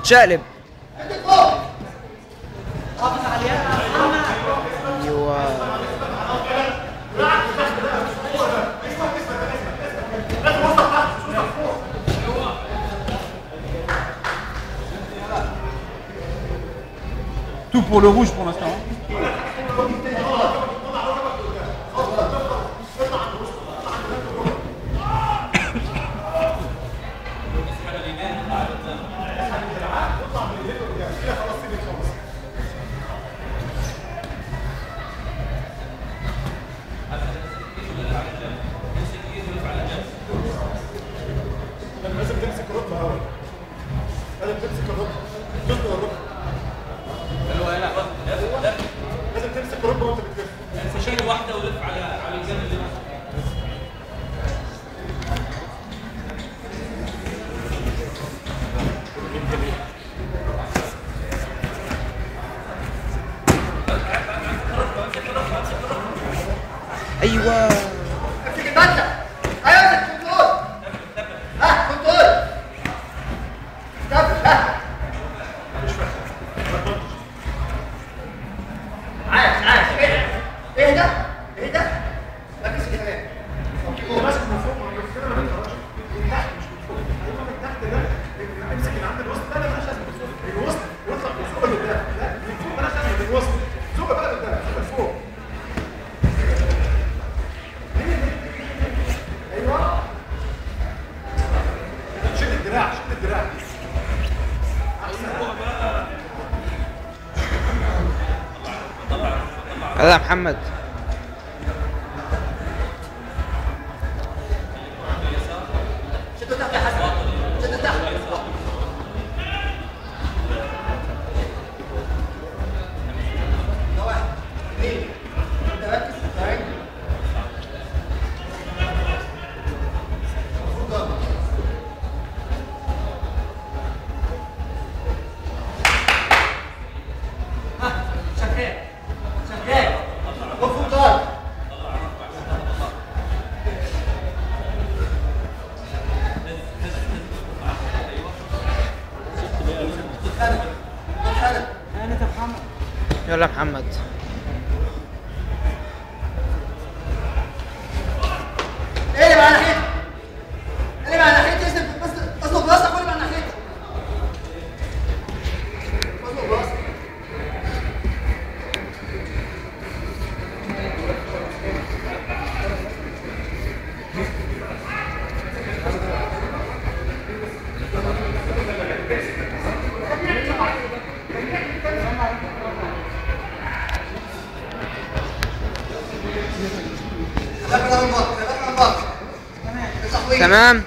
تشقلب ايوه Tout pour le rouge pour l'instant. hein. لازم تمسك الركبه اول لازم تمسك الركبه جزء الركبه لازم تمسك الركبه وانت بتلف شيل واحده ولف على على الجنب اللي ايوه امسك البدله ايوه امسك كنترول ها كنترول ثبت ها عاش عاش اهدى اهدى اهدى ركز في الكلام هو ماسك من فوق ما كده ما بيتحركش من تحت مش من فوق ايوه من تحت ده امسك اللي عند الوسط ده مالهاش لازمه الوسط واطلع من فوق لقدام لا من فوق مالهاش لازمه الوسط زق بقى لقدام زق لفوق ايوه شد الدراع شد الدراع يلا يا محمد شدوا تحت يا حسن شدوا تحت ده واحد اثنين انت ركز ثواني المفروض ضربة. ها شغال شغال المفروض ضربة. خالد خالد يلا يا محمد ايه اللي على ناحيتي اللي على ناحيتي اسم بس اصله براسك واللي على ناحيتي اصله براسك خلينا من بره خلينا من بره تصحويح. تمام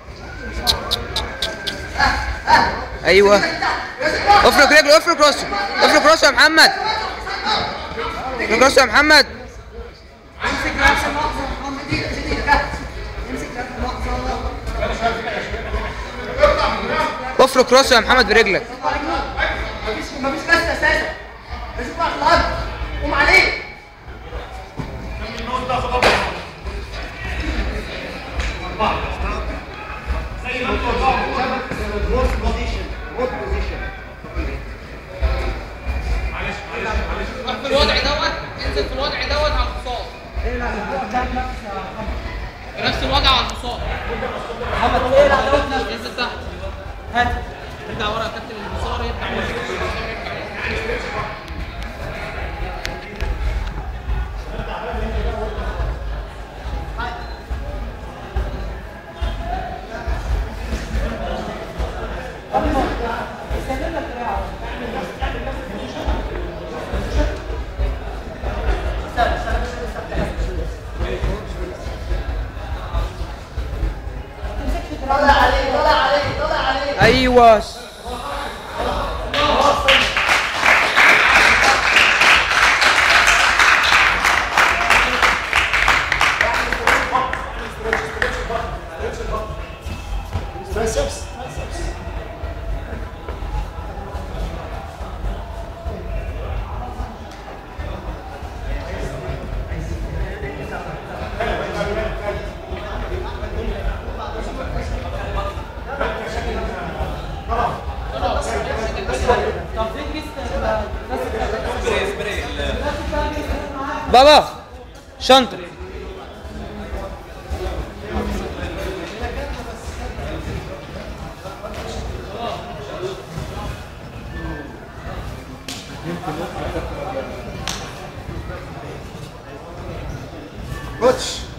ايوه افرك رجله افرك راسه افرك راسه يا محمد افرك راسه يا محمد امسك نفس اللحظه يا محمد ايدك ايدك تحت امسك نفس اللحظه افرك راسه يا محمد برجلك مفيش مفيش كاس اساسا امسك بقى في الارض قوم عليه في الوضع دوت انزل في الوضع دوت على الحصان في نفس الوضع على الحصان انزل تحت هات ارجع ورا يا كابتن الانتصار يرجع ورا الانتصار يرجع ورا. طلع عليه طلع عليه طلع عليه ايوه triceps بابا شنطه كوتش